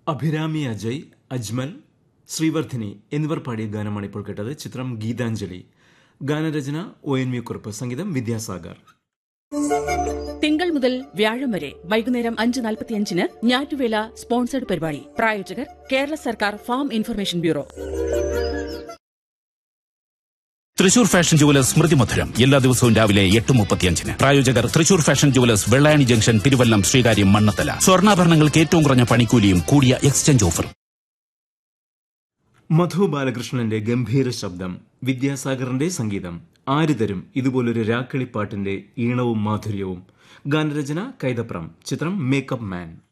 അഭിരാമി അജയ് അജ്മൽ ശ്രീവർദ്ധിനി എന്നിവർ പാടിയ ഗാനമാണ് ഇപ്പോൾ കേട്ടത് ചിത്രം ഗീതാഞ്ജലി ഗാനരചന ഒ എൻ വി കുറുപ്പ് സംഗീതം വിദ്യാസാഗർ തിങ്കൾ മുതൽ വ്യാഴം വരെ വൈകുന്നേരം അഞ്ച് നാൽപ്പത്തിയഞ്ചിന് ഞാറ്റുവേല സ്പോൺസർഡ് പരിപാടി പ്രായോജകർ കേരള സർക്കാർ farm information bureau Thrissur fashion jewellers സ്മൃതി മധുരം എല്ലാ ദിവസവും രാവിലെ എട്ട് മുപ്പത്തിയഞ്ചിന് പ്രായോജകർ Thrissur fashion jewellers Vellayani junction Thiruvallam Sreekaryam Mannanthala സ്വർണ്ണാഭരണങ്ങൾക്ക് ഏറ്റവും കുറഞ്ഞ പണിക്കൂലിയും കൂടിയ എക്സ്ചേഞ്ച് ഓഫറും മധു ബാലകൃഷ്ണന്റെ ഗംഭീര ശബ്ദം വിദ്യാസാഗറിന്റെ സംഗീതം ആര് തരും ഇതുപോലൊരു രാക്കളിപ്പാട്ടിന്റെ ഈണവും മാധുര്യവും ഗാനരചന കൈതപ്രം ചിത്രം മേക്കപ്പ് മാൻ